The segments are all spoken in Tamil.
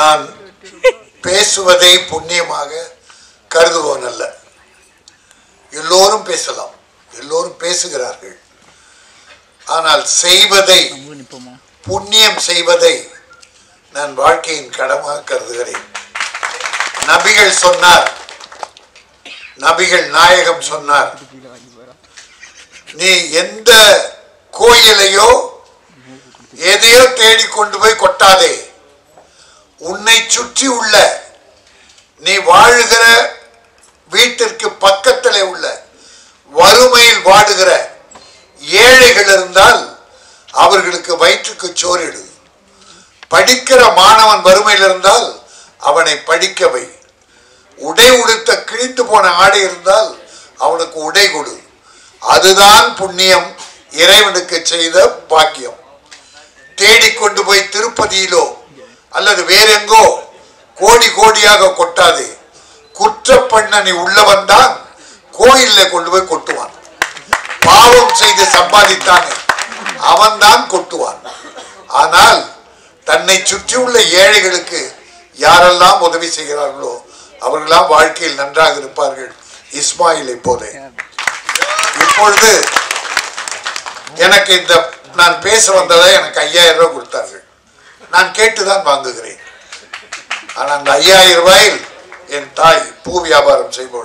நான் பேசுவதை புண்ணியமாக கருதுவோன் அல்ல எல்லோரும் பேசலாம் எல்லோரும் பேசுகிறார்கள் ஆனால் செய்வதை நம்ம நிற்போமா புண்ணியம் செய்வதை நான் வாழ்க்கையின் கடமாக கருதுகிறேன் நபிகள் சொன்னார் நபிகள் நாயகம் சொன்னார் கீழே வாங்கி போகிறோம் நீ எந்த கோயிலையோ எதையோ தேடி கொண்டு போய் கொட்டாதே உன்னை சுற்றி உள்ள நீ வாழுகிற வீட்டிற்கு பக்கத்தில் உள்ள வறுமையில் வாடுகிற ஏழைகள் இருந்தால் அவர்களுக்கு வயிற்றுக்கு சோறிடு படிக்கிற மாணவன் வறுமையில் இருந்தால் அவனை படிக்க வை உடை உடுத்த கிழிந்து போன ஆடை இருந்தால் அவனுக்கு உடை கொடு அதுதான் புண்ணியம் இறைவனுக்கு செய்த பாக்கியம் தேடிக்கொண்டு போய் திருப்பதியிலோ அல்லது வேறெங்கோ கோடி கோடியாக கொட்டாதே குற்ற பண்ணி உள்ளவன் தான் கோயில்ல கொண்டு போய் கொட்டுவான் பாவம் செய்து சம்பாதித்தானே அவன்தான் கொட்டுவான் ஆனால் தன்னை சுற்றியுள்ள ஏழைகளுக்கு யாரெல்லாம் உதவி செய்கிறார்களோ அவர்களாம் வாழ்க்கையில் நன்றாக இருப்பார்கள் இஸ்மாயிலை போல இப்பொழுது எனக்கு இந்த நான் பேச வந்ததை எனக்கு ஐயாயிரம் ரூபாய் கொடுத்தார்கள் நான் கேட்டுதான் வாங்குகிறேன் ஆனால் அந்த ஐயாயிரம் ரூபாயில் என் தாய் பூ வியாபாரம் செய்பவள்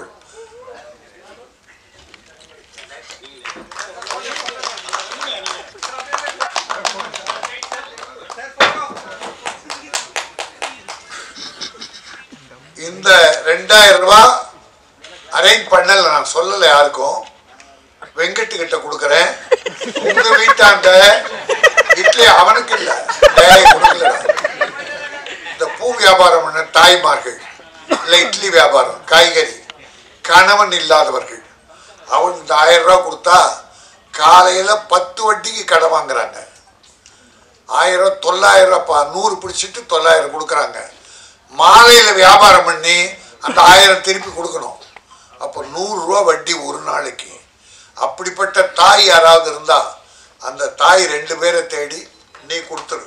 இந்த ரெண்டாயிரம் ரூபாய் அரேஞ்ச் பண்ணல நான் சொல்லல யாருக்கும் வெங்கட்டு கிட்ட கொடுக்கறேன் உங்க வீட்டாண்ட இட்லி அவனுக்கு இல்ல டேய் கொடுக்கல இந்த பூ வியாபாரம் பண்ண தாய்மார்கள் இல்ல இட்லி வியாபாரம் காய்கறி கணவன் இல்லாதவர்கள் அவன் இந்த ஆயிரம் ரூபாய் கொடுத்தா காலையில பத்து வட்டிக்கு கடை வாங்குறாங்க ஆயிரம் தொள்ளாயிரம் ரூபாய் நூறு பிடிச்சிட்டு தொள்ளாயிரம் கொடுக்குறாங்க மாலையில வியாபாரம் பண்ணி அந்த ஆயிரம் திருப்பி கொடுக்கணும் அப்போ நூறு ரூபா வட்டி ஒரு நாளைக்கு அப்படிப்பட்ட தாய் யாராவது இருந்தா அந்த தாய் ரெண்டு பேரை தேடி நீ கொடுத்துரு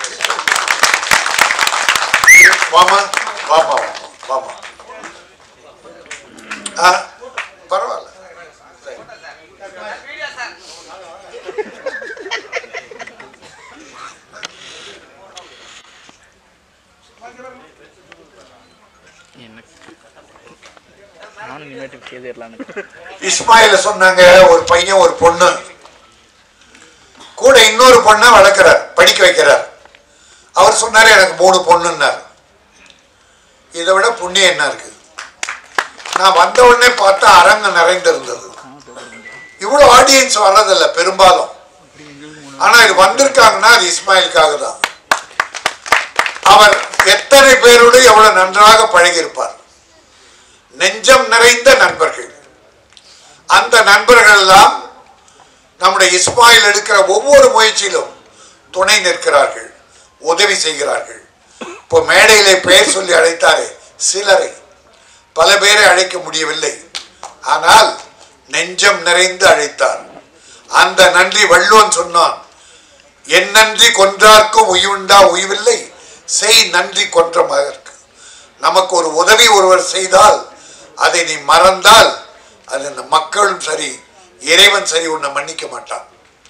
வாமா வாமா வாமா வாமா ஆ பரவாயில்ல எனக்கு நானும் இனிமேட்டு கேதிரலான்னு இஸ்மாயில சொன்னாங்க ஒரு பையன் ஒரு பொண்ணு கூட இன்னொரு பொண்ணை வளர்க்கிறார் படிக்க வைக்கிறார் அவர் சொன்னாரு எனக்கு மூணு பொண்ணுன்னார் இதை விட புண்ணியம் என்ன இருக்கு நான் வந்த உடனே பார்த்தா அரங்கம் நிறைந்திருந்தது இவ்வளவு ஆடியன்ஸ் வர்றதில்ல பெரும்பாலும் ஆனா இது வந்திருக்காங்கன்னா அது இஸ்மாயிலுக்காக தான் அவர் எத்தனை பேரோடு எவ்வளவு நன்றாக பழகியிருப்பார் நெஞ்சம் நிறைந்த நண்பர்கள் அந்த நண்பர்கள் எல்லாம் நம்முடைய இஸ்மாயில் எடுக்கிற ஒவ்வொரு முயற்சியிலும் துணை நிற்கிறார்கள் உதவி செய்கிறார்கள் இப்போ மேடையிலே பெயர் சொல்லி அழைத்தாரே சிலரை பல பேரை அழைக்க முடியவில்லை ஆனால் நெஞ்சம் நிறைந்து அழைத்தார் அந்த நன்றி வள்ளுவன் சொன்னான் என் நன்றி கொன்றார்க்கும் உய்வுண்டா உய்வில்லை செய் நன்றி கொன்ற மகற்கு நமக்கு ஒரு உதவி ஒருவர் செய்தால் அதை நீ மறந்தால் அது இந்த மக்களும் சரி இறைவன் சரி உன்னை மன்னிக்க மாட்டான்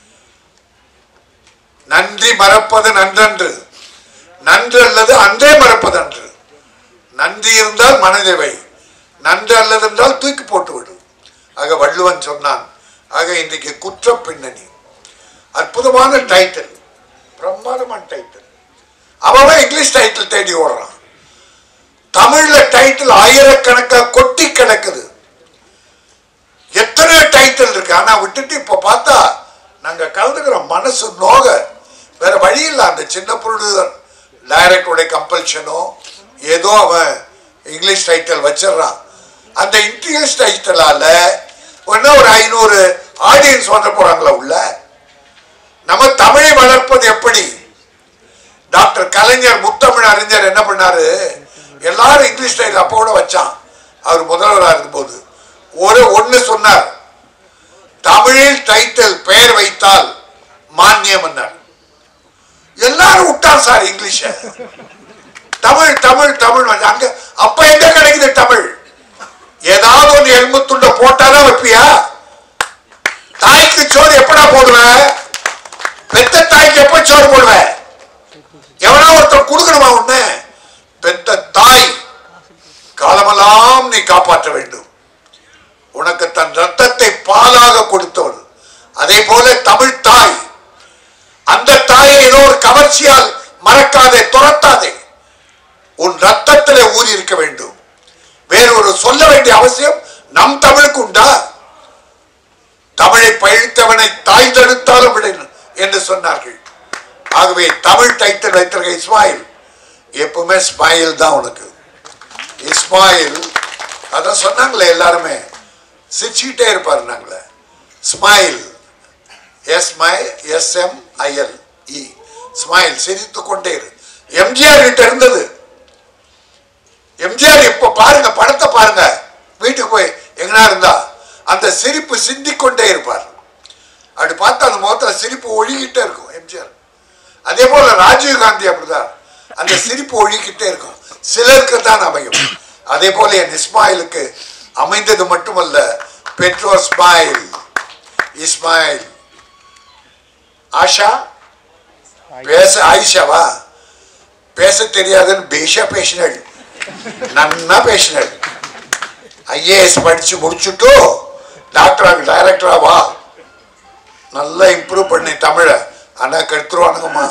நன்றி மறப்பது நன்றன்று நன்று அல்லது அன்றே மறப்பது அன்று நன்றி இருந்தால் மனதை வை நன்று அல்லது என்றால் தூக்கி போட்டு விடு ஆக வள்ளுவன் சொன்னான் ஆக இன்றைக்கு குற்ற பின்னணி அற்புதமான டைட்டில் பிரமாதமான டைட்டில் அவன் இங்கிலீஷ் டைட்டில் தேடி ஓடுறான் தமிழ்ல டைட்டில் ஆயிரக்கணக்கா கொட்டி கிடக்குது எத்தனை டைட்டில் இருக்கு ஆனா விட்டுட்டு இப்ப பார்த்தா நாங்க கலந்துக்கிற மனசு நோக வேற வழி இல்லை அந்த சின்ன ப்ரொடியூசர் டைரக்டருடைய கம்பல்ஷனோ ஏதோ அவன் இங்கிலீஷ் டைட்டில் வச்சிடுறான் அந்த இங்கிலீஷ் டைட்டிலால ஒன்னும் ஒரு ஐநூறு ஆடியன்ஸ் வந்து போறாங்களா உள்ள நம்ம தமிழை வளர்ப்பது எப்படி டாக்டர் கலைஞர் முத்தமிழ் அறிஞர் என்ன பண்ணாரு எல்லாரும் இங்கிலீஷ் டைட்டில் அப்போ கூட வச்சான் அவர் முதல்வராக இருக்கும்போது ஒரு ஒண்ணு சொன்னார் தமிழில் டைட்டில் பெயர் வைத்தால் மானியம் என்னார் எல்லாரும் விட்டார் சார் இங்கிலீஷ தமிழ் தமிழ் தமிழ் வந்து அங்க அப்ப எங்க கிடைக்குது தமிழ் ஏதாவது ஒன்று எலும்புத்துண்ட போட்டாதான் வைப்பியா தாய்க்கு சோறு எப்படா போடுவேன் பெத்த தாய்க்கு எப்ப சோறு போடுவேன் எவனா ஒருத்தர் கொடுக்கணுமா ஒண்ணு பெத்த தாய் காலமெல்லாம் நீ காப்பாற்ற வேண்டும் உனக்கு தன் ரத்தத்தை பாலாக கொடுத்தவள் அதே போல தமிழ் தாய் அந்த தாயை ஏதோ ஒரு கவர்ச்சியால் மறக்காதே துரத்தாதே உன் ரத்தத்திலே ஊறி இருக்க வேண்டும் வேறு ஒரு சொல்ல வேண்டிய அவசியம் நம் தமிழுக்கு உண்டா தமிழை பழித்தவனை தாய் தடுத்தாலும் விட என்று சொன்னார்கள் ஆகவே தமிழ் டைட்டில் வைத்திருக்க இஸ்மாயில் எப்பவுமே ஸ்மைல் தான் உனக்கு இஸ்மாயில் அதான் சொன்னாங்களே எல்லாருமே சிரிச்சுக்கிட்டே இருப்பாரு நாங்களே smile S my S M I L E smile சிரித்து கொண்டே இரு எம்ஜிஆர் கிட்ட இருந்தது எம்ஜிஆர் இப்ப பாருங்க படத்தை பாருங்க வீட்டுக்கு போய் எங்கனா இருந்தா அந்த சிரிப்பு சிந்திக் கொண்டே இருப்பார் அப்படி பார்த்தா அந்த முகத்துல சிரிப்பு ஒழுகிட்டே இருக்கும் எம்ஜிஆர் அதே போல ராஜீவ் காந்தி அப்படிதான் அந்த சிரிப்பு ஒழுகிட்டே இருக்கும் சிலருக்கு தான் அமையும் அதே போல என் இஸ்மாயிலுக்கு அமைந்தது மட்டுமல்ல பெட்ரோல் ஸ்மைல் இஸ்மாயில் ஆஷா பேச ஆயிஷாவா பேச தெரியாதுன்னு பேஷா பேசினாள் நன்னா பேசினாள் ஐஏஎஸ் படிச்சு முடிச்சுட்டு டாக்டர் டைரக்டரா வா நல்லா இம்ப்ரூவ் பண்ணி தமிழை ஆனா கெடுத்துருவானுங்கம்மா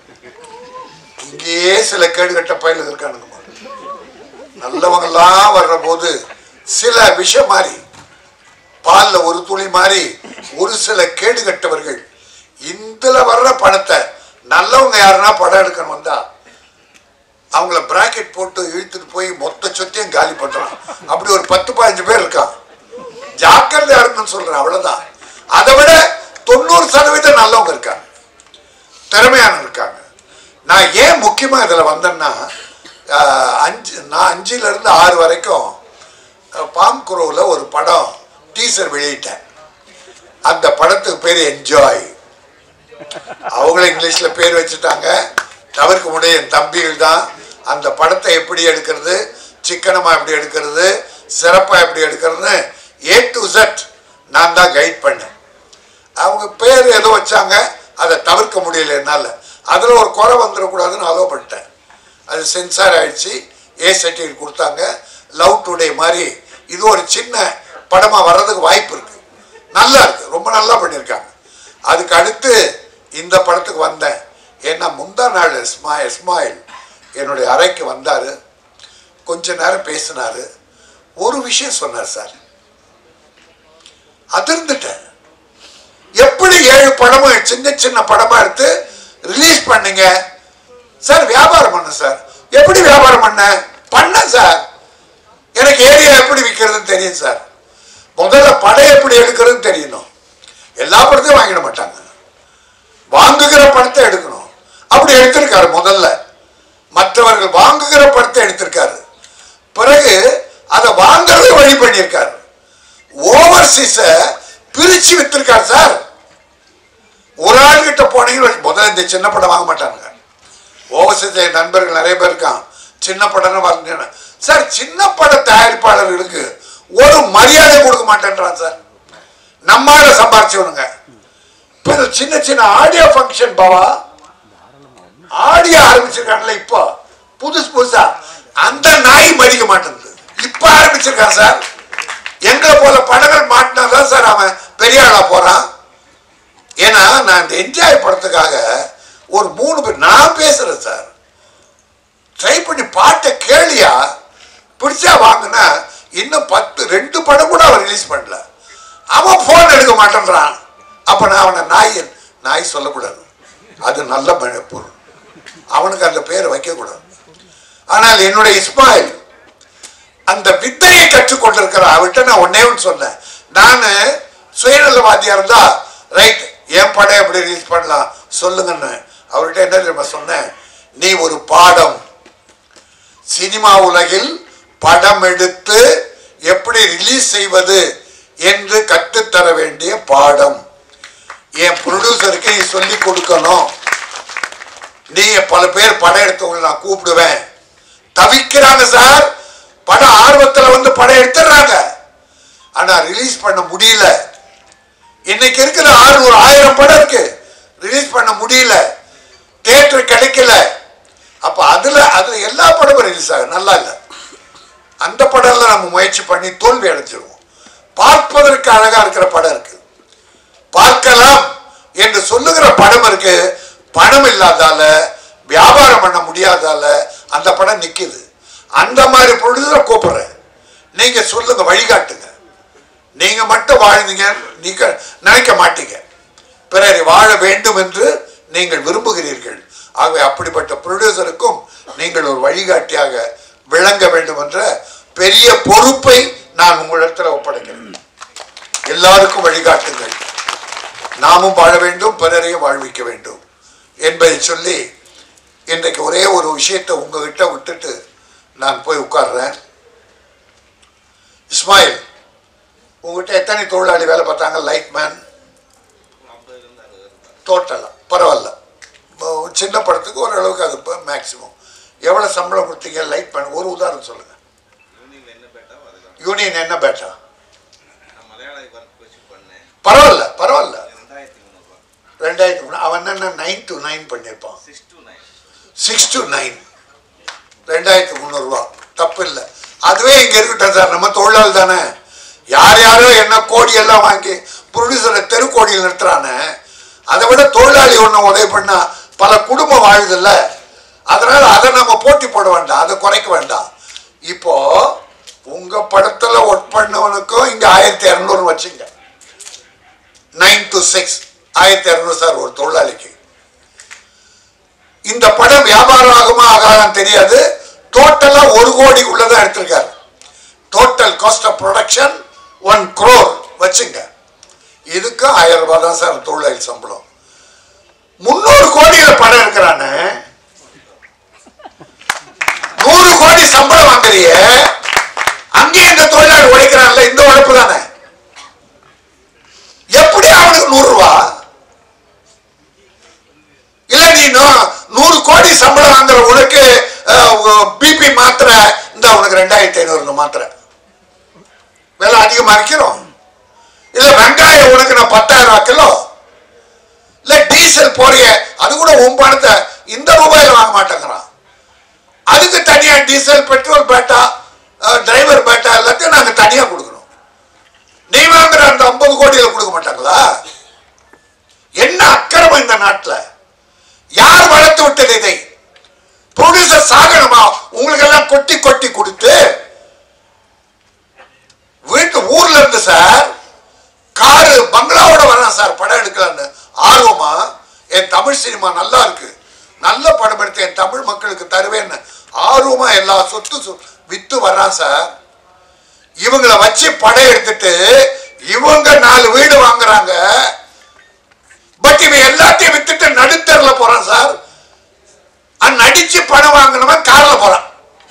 இங்கேயே சில கேடுகட்ட பயிலுக்கு இருக்கானுங்கம்மா நல்லவங்கெல்லாம் வர்ற போது சில விஷம் மாதிரி பால்ல ஒரு துளி மாதிரி ஒரு சில கேடுகட்டவர்கள் இதுல வர்ற பணத்தை நல்லவங்க யாருன்னா படம் எடுக்கணும் வந்தா அவங்கள பிராக்கெட் போட்டு இழுத்துட்டு போய் மொத்த சொத்தையும் காலி பண்றான் அப்படி ஒரு பத்து பதினஞ்சு பேர் இருக்கான் ஜாக்கிரதையா இருக்குன்னு சொல்றேன் அவ்வளவுதான் அதை விட தொண்ணூறு சதவீதம் நல்லவங்க இருக்காங்க திறமையான இருக்காங்க நான் ஏன் முக்கியமா இதுல வந்தேன்னா ஆஹ், அஞ்சு நான் அஞ்சுல இருந்து ஆறு வரைக்கும் அஹ், பாம் குரோவில் ஒரு படம் டீசர் வெளியிட்டேன் அந்த படத்துக்கு பேர் என்ஜாய் அவங்களும் இங்கிலீஷ்ல பேர் வச்சுட்டாங்க தவிர்க்க முடிய என் தம்பிகள் தான் அந்த படத்தை எப்படி எடுக்கிறது சிக்கனமா எப்படி எடுக்கிறது சிறப்பா எப்படி எடுக்கிறதுன்னு ஏ டு செட் நான் தான் கைட் பண்ணேன் அவங்க பேர் ஏதோ வச்சாங்க அதை தவிர்க்க முடியல என்னால் அதில் ஒரு குறை வந்துடக்கூடாதுன்னு அலோவ் பண்ணிட்டேன் அது சென்சார் ஆயிடுச்சு ஏ சர்டிஃபிகேட் கொடுத்தாங்க லவ் டுடே மாதிரி இது ஒரு சின்ன படமாக வர்றதுக்கு வாய்ப்பு இருக்கு நல்லா இருக்கு ரொம்ப நல்லா பண்ணியிருக்காங்க அதுக்கு அடுத்து இந்த படத்துக்கு வந்தேன் ஏன்னா முந்தா நாள் ஸ்மா இஸ்மாயில் என்னுடைய அறைக்கு வந்தார் கொஞ்ச நேரம் பேசினாரு ஒரு விஷயம் சொன்னார் சார் அதிர்ந்துட்டேன் எப்படி ஏழு படமும் சின்ன சின்ன படமா எடுத்து ரிலீஸ் பண்ணீங்க சார் வியாபாரம் பண்ண சார் எப்படி வியாபாரம் பண்ண பண்ண சார் எனக்கு ஏரியா எப்படி விற்கிறதுன்னு தெரியும் சார் முதல்ல படம் எப்படி எடுக்கிறதுன்னு தெரியணும் எல்லா படத்தையும் வாங்கிட மாட்டாங்க வாங்குகிற படத்தை எடுக்கணும் அப்படி எடுத்திருக்காரு முதல்ல மற்றவர்கள் வாங்குகிற படத்தை எடுத்திருக்காரு பிறகு அதை வாங்குறதை வழி பண்ணியிருக்காரு ஓவர்சீஸ பிரிச்சு வித்திருக்காரு சார் ஒரு ஆள் கிட்ட போனீங்கன்னு வச்சு- முதல்ல இந்த சின்ன படம் வாங்க மாட்டாங்க ஓவர்சீஸ் என் நண்பர்கள் நிறைய பேர் இருக்கான் சின்ன படம்னு வாங்கினேன் சார் சின்ன பட தயாரிப்பாளர்களுக்கு ஒரு மரியாதை கொடுக்க மாட்டேன்றான் சார் நம்மால சம்பாரிச்சவனுங்க இப்ப இந்த சின்ன சின்ன ஆடியோ ஃபங்க்ஷன் பாவா ஆடியோ ஆரம்பிச்சிருக்காங்கல்ல இப்போ புதுசு புதுசா அந்த நாய் மதிக்க மாட்டேங்குது இப்ப ஆரம்பிச்சிருக்கான் சார் எங்களை போல படங்கள் மாட்டினாதான் சார் அவன் பெரிய ஆளா போறான் ஏன்னா நான் இந்த என்ஜாய் படத்துக்காக ஒரு மூணு பேர் நான் பேசுறேன் சார் ட்ரை பண்ணி பாட்டை கேளியா பிடிச்சா வாங்கினா இன்னும் பத்து ரெண்டு படம் கூட அவன் ரிலீஸ் பண்ணல அவன் போன் எடுக்க மாட்டேன்றான் அப்ப நான் அவனை நாய் நாய் சொல்லக்கூடாது அது நல்ல ம- பொருள் அவனுக்கு அந்த பேரை வைக்கக்கூடாது ஆனால் என்னுடைய இஸ்மாயில் அந்த வித்தையை கற்றுக்கொண்டிருக்கிற அவர்கிட்ட நான் ஒன்னே ஒன்று சொன்னேன் நான் சுயநலவாதியா இருந்தா ரைட் என் படம் எப்படி ரிலீஸ் பண்ணலாம் சொல்லுங்கன்னு அவர்கிட்ட என்ன தெரியுமா சொன்னேன் நீ ஒரு பாடம் சினிமா உலகில் படம் எடுத்து எப்படி ரிலீஸ் செய்வது என்று கற்றுத்தர வேண்டிய பாடம் என் ப்ரொடியூசருக்கு நீ சொல்லி கொடுக்கணும் நீ பல பேர் படம் எடுத்தவங்களை நான் கூப்பிடுவேன் தவிக்கிறாங்க சார் பட ஆர்வத்துல வந்து படம் எடுத்துடுறாங்க ஆனா ரிலீஸ் பண்ண முடியல இன்னைக்கு இருக்கிற ஆறுநூறு ஆயிரம் படம் இருக்கு ரிலீஸ் பண்ண முடியல தியேட்டர் கிடைக்கல அப்ப அதுல அதுல எல்லா படமும் ரிலீஸ் ஆகும் நல்லா இல்லை அந்த படம்ல நம்ம முயற்சி பண்ணி தோல்வி அடைஞ்சிருவோம் பார்ப்பதற்கு அழகா இருக்கிற படம் இருக்கு பார்க்கலாம் என்று சொல்லுகிற படம் இருக்கு பணம் இல்லாதால வியாபாரம் பண்ண முடியாதால அந்த படம் நிக்குது அந்த மாதிரி ப்ரொடியூசரை கூப்பிடுறேன் நீங்க சொல்லுங்க வழிகாட்டுங்க நீங்க மட்டும் வாழ்ந்தீங்க நீங்க நினைக்க மாட்டீங்க பிறரை வாழ வேண்டும் என்று நீங்கள் விரும்புகிறீர்கள் ஆகவே அப்படிப்பட்ட ப்ரொடியூசருக்கும் நீங்கள் ஒரு வழிகாட்டியாக விளங்க வேண்டும் என்ற பெரிய பொறுப்பை நான் உங்களிடத்தில் ஒப்படைக்கிறேன் எல்லாருக்கும் வழிகாட்டுங்கள் நாமும் வாழ வேண்டும் பிறரையும் வாழ்விக்க வேண்டும் என்பதை சொல்லி இன்றைக்கு ஒரே ஒரு விஷயத்தை உங்ககிட்ட விட்டுட்டு நான் போய் உட்கார்றேன் இஸ்மாயில் உங்ககிட்ட எத்தனை தொழிலாளி வேலை பார்த்தாங்க லைட் மேன் டோட்டலாக பரவாயில்ல இப்போ சின்ன படத்துக்கு ஓரளவுக்கு அது இப்போ மேக்ஸிமம் எவ்வளோ சம்பளம் கொடுத்தீங்க லைட் மேன் ஒரு உதாரணம் சொல்லுங்கள் யூனியன் என்ன பேட்டாவோ அதுதான் யூனியன் என்ன பேட்டா நான் மலையாள ஒர்க் வச்சு பண்ணேன் பரவாயில்ல பரவாயில்ல ரெண்டாயிரத்தி முந்நூறுபா ரெண்டாயிரத்தி மூணு அவன் என்ன நைன் டு நைன் பண்ணியிருப்பான் six to nine six to nine ரெண்டாயிரத்தி முந்நூறுரூவா தப்பு இல்லை அதுவே இங்கே இருக்கட்டும் சார் நம்ம தொழிலாளி தானே யார் யாரோ என்ன கோடி எல்லாம் வாங்கி ப்ரொடியூசரை தெருக்கோடியில் நிறுத்துறானே அதை விட தொழிலாளி ஒன்று உதவி பண்ணா பல குடும்பம் வாழுதில்ல அதனால அதை நம்ம போட்டி போட வேண்டாம் அதை குறைக்க வேண்டாம் இப்போ உங்க படத்துல ஒர்க் பண்ணவனுக்கும் இங்க ஆயிரத்தி இரநூறு வச்சுங்க நைன் டு சிக்ஸ் ஆயிரத்தி இரநூறு சார் ஒரு தொழிலாளிக்கு இந்த படம் வியாபாரம் ஆகுமா ஆகாதான்னு தெரியாது டோட்டலா ஒரு கோடி உள்ளதான் எடுத்திருக்காரு total cost of production one crore வச்சுங்க இதுக்கு ஆயிரம் ரூபாய் தான் சார் தொழிலாளி சம்பளம் முந்நூறு கோடியில படம் எடுக்கிறானே நூறு கோடி சம்பளம் வாங்குறிய அங்கேயே இந்த தொழிலாளி உழைக்கிறான்ல இந்த உழைப்பு தானே எப்படி அவனுக்கு நூறு ரூபா இல்ல நீ நூ- நூறு கோடி சம்பளம் வாங்குற உனக்கு பிபி மாத்திரை இந்த உனக்கு ரெண்டாயிரத்தி ஐநூறு மாத்திரை விலை அதிகமா இருக்கிறோம் இல்ல வெங்காயம் உனக்கு நான் பத்தாயிரம் ரூபாய் கிலோ இல்ல டீசல் போறிய அது கூட உன் பணத்தை இந்த ரூபாயில வாங்க மாட்டேங்கிறான் அதுக்கு தனியா diesel petrol batta driver batta எல்லாத்தையும் நாங்க தனியா கொடுக்கணும் நீ வாங்குற அந்த ஐம்பது கோடியில கொடுக்க மாட்டாங்களா என்ன அக்கிரமம் இந்த நாட்டுல யார் வளர்த்து விட்டது இதை ப்ரொடியூசர் சாகணுமா உங்களுக்கு எல்லாம் கொட்டி கொட்டி கொடுத்து வீட்டு ஊர்ல இருந்து சார் காரு பங்களாவோட வரான் சார் படம் எடுக்கலான்னு ஆர்வமா என் தமிழ் சினிமா நல்லா இருக்கு நல்ல படம் எடுத்து என் தமிழ் மக்களுக்கு தருவேன்னு ஆர்வமா எல்லா சொத்து சொ- வித்து வர்றான் சார் இவங்களை வச்சு படம் எடுத்துட்டு இவங்க நாலு வீடு வாங்குறாங்க பட் இவன் எல்லாத்தையும் வித்துட்டு நடுத்தரில் போறான் சார் அஹ் நடிச்சு பணம் வாங்கினவன் கார்ல போறான்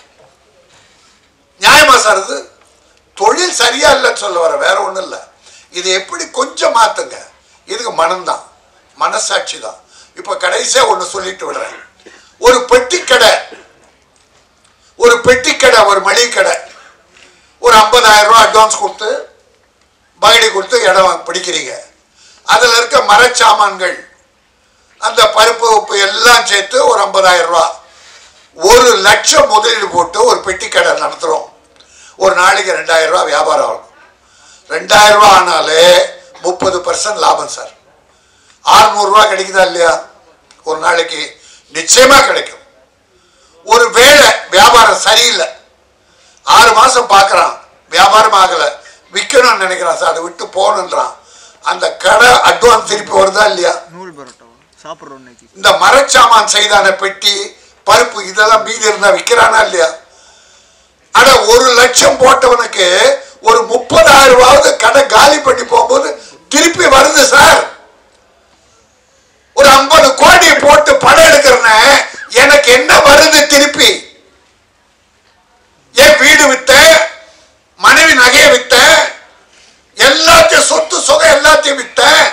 நியாயமா சார் இது தொழில் சரியா இல்லைன்னு சொல்ல வர வேற ஒண்ணும் இல்லை இது எப்படி கொஞ்சம் மாத்துங்க இதுக்கு மனம்தான் மனசாட்சி தான் இப்ப கடைசியா ஒண்ணு சொல்லிட்டு விடுறேன் ஒரு பெட்டி கடை ஒரு பெட்டி கடை ஒரு மளிகை கடை ஒரு 50000 ரூபாய் அட்வான்ஸ் கொடுத்து பகடி கொடுத்து இடம் வாங்க- பிடிக்கிறீங்க அதில் இருக்க மரச்சாமான்கள் அந்த பருப்பு உப்பு எல்லாம் சேர்த்து ஒரு 50000 ரூபாய் ஒரு லட்சம் முதலீடு போட்டு ஒரு பெட்டி கடை நடத்துகிறோம் ஒரு நாளைக்கு ரெண்டாயிரம் ரூபாய் வியாபாரம் ஆகும் ரெண்டாயிரம் ரூபாய் ஆனாலே முப்பது பர்சன்ட் லாபம் சார் ரூபாய் கிடைக்குதா இல்லையா ஒரு நாளைக்கு நிச்சயமா கிடைக்கும் ஒரு வேளை வியாபாரம் சரியில்லை ஆறு மாசம் பார்க்கறான் வியாபாரம் ஆகல விற்கணும்னு நினைக்கிறான் சார் அதை விட்டு போகணுன்றான் அந்த கடை அட்வான்ஸ் திருப்பி வருதா இல்லையா நூல் பரோட்டாவா சாப்பிட்றோம் இன்னைக்கு இந்த மரச்சாமான் செய்தான பெட்டி பருப்பு இதெல்லாம் மீதி இருந்தா விற்கிறானா இல்லையா ஆனா ஒரு லட்சம் போட்டவனுக்கு ஒரு முப்பதாயிரம் ரூபாவது கடை காலி பண்ணி போகும்போது திருப்பி வருது சார் ஒரு ஐம்பது கோடி போட்டு படம் எடுக்கிறேன்னு எனக்கு என்ன வருது திருப்பி என் வீடு வித்தேன் மனைவி நகையை வித்தேன் எல்லாத்தையும் சொத்து சுகம் எல்லாத்தையும் வித்தேன்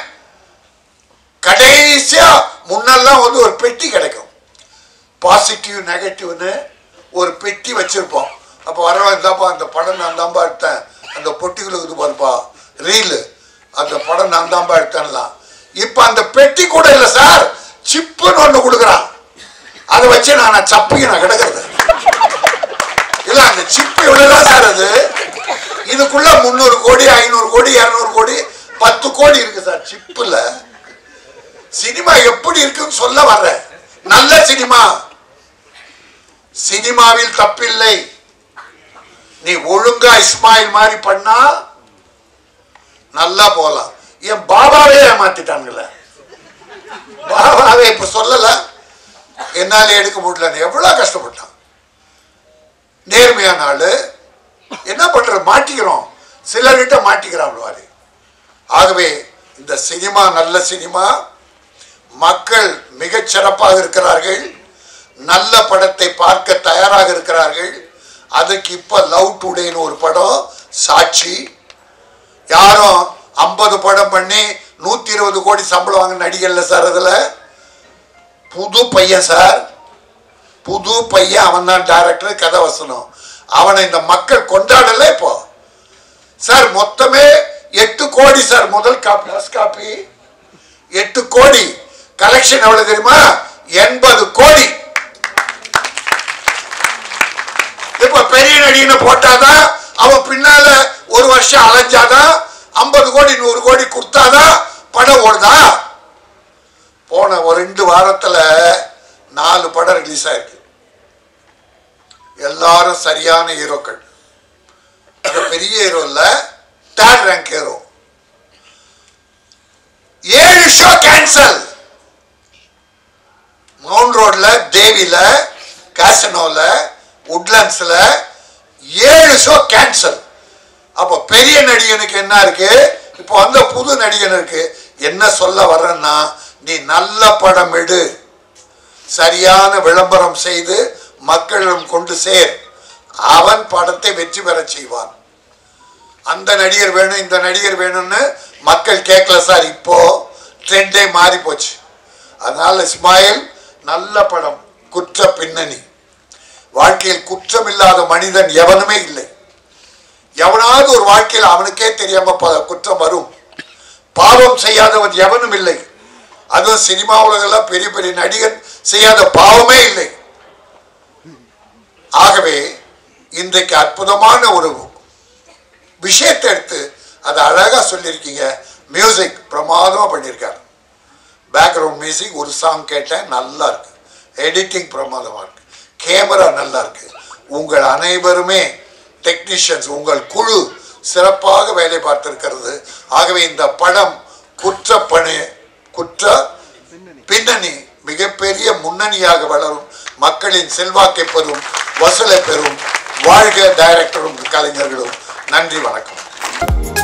கடைசியா முன்னெல்லாம் வந்து ஒரு பெட்டி கிடைக்கும் பாசிட்டிவ் நெகட்டிவ்னு ஒரு பெட்டி வச்சிருப்போம் அப்போ வரவன் இருந்தாப்பா அந்த படம் நான் தான்ப்பா எடுத்தேன் அந்த பொட்டிகளுக்கு இது பாருப்பா ரீலு அந்த படம் நான் தான்ப்பா எடுத்தேன்லாம் இப்போ அந்த பெட்டி கூட இல்லை சார் சிப்புன்னு ஒன்று கொடுக்குறான் அதை வச்சு நான் சப்பையும் நான் கிடக்கிறது இல்ல அந்த சிப்பு இவ்வளவுதான் சார் அது இதுக்குள்ள முந்நூறு கோடி ஐநூறு கோடி இருநூறு கோடி பத்து கோடி இருக்கு சார் சிப்புல சினிமா எப்படி இருக்குன்னு சொல்ல வர்றேன் நல்ல சினிமா சினிமாவில் தப்பில்லை நீ ஒழுங்கா இஸ்மாயில் மாதிரி பண்ணா நல்லா போலாம் என் பாபாவே ஏமாத்திட்டானுங்களே பாபாவே இப்ப சொல்லல என்னால எடுக்க முடியல எவ்வளவு கஷ்டப்பட்டான் நேர்மையான ஆளு என்ன பண்றது மாட்டிக்கிறோம் சிலர்கிட்ட மாட்டிக்கிறான் வாரு ஆகவே இந்த சினிமா நல்ல சினிமா மக்கள் மிகச் சிறப்பாக இருக்கிறார்கள் நல்ல படத்தை பார்க்க தயாராக இருக்கிறார்கள் அதுக்கு இப்ப லவ் டுடேன்னு ஒரு படம் சாட்சி யாரும் ஐம்பது படம் பண்ணி நூத்தி இருபது கோடி சம்பளம் வாங்க நடிகர்ல சார் அதுல புது பையன் சார் புது பையன் அவன் தான் டைரக்டர் கதை வசனம் அவனை இந்த மக்கள் கொண்டாடல இப்போ சார் மொத்தமே எட்டு கோடி சார் முதல் காப்பி ஃபர்ஸ்ட் காப்பி எட்டு கோடி கலெக்ஷன் எவ்வளவு தெரியுமா எண்பது கோடி இப்ப பெரிய நடிகனை போட்டாதான் அவன் பின்னால ஒரு வருஷம் அலைஞ்சாதான் ஐம்பது கோடி நூறு கோடி கொடுத்தாதான் படம் ஓடுதா போன ஒரு ரெண்டு வாரத்துல நாலு படம் ரிலீஸ் ஆயிருக்கு எல்லாரும் சரியான ஹீரோக்கள் அது பெரிய ஹீரோ இல்ல தேர்ட் ரேங்க் ஹீரோ ஏழு ஷோ கேன்சல் மவுண்ட் ரோட்ல தேவில காசனோல உட்லண்ட்ஸ்ல ஏழு ஷோ கேன்சல் அப்போ பெரிய நடிகனுக்கு என்ன இருக்கு இப்போ வந்த புது நடிகனுக்கு என்ன சொல்ல வர்றேன்னா நீ நல்ல படம் எடு சரியான விளம்பரம் செய்து மக்களிடம் கொண்டு சேர் அவன் படத்தை வெற்றி பெறச் செய்வான் அந்த நடிகர் வேணும் இந்த நடிகர் வேணும்னு மக்கள் கேட்கல சார் இப்போ ட்ரெண்டே மாறி போச்சு அதனால இஸ்மாயில் நல்ல படம் குற்ற பின்னணி வாழ்க்கையில் குற்றம் இல்லாத மனிதன் எவனுமே இல்லை எவனாவது ஒரு வாழ்க்கையில் அவனுக்கே தெரியாம ப- குற்றம் வரும் பாவம் செய்யாதவன் எவனும் இல்லை அதுவும் சினிமா உலகெல்லாம் பெரிய பெரிய நடிகன் செய்யாத பாவமே இல்லை ஆகவே இன்றைக்கு அற்புதமான ஒரு விஷயத்தை எடுத்து அதை அழகா சொல்லியிருக்கீங்க மியூசிக் பிரமாதமா பண்ணியிருக்காரு பேக்ரவுண்ட் மியூசிக் ஒரு சாங் கேட்டேன் நல்லா இருக்கு எடிட்டிங் பிரமாதமா இருக்கு கேமரா நல்லா இருக்கு உங்கள் அனைவருமே டெக்னீஷியன்ஸ் உங்கள் குழு சிறப்பாக வேலை பார்த்திருக்கிறது ஆகவே இந்த படம் குற்ற பணி குற்ற பின்னணி மிகப்பெரிய முன்னணியாக வளரும் மக்களின் செல்வாக்கை பெறும் வசூலை பெறும் வாழ்க டைரக்டரும் கலைஞர்களும் நன்றி வணக்கம்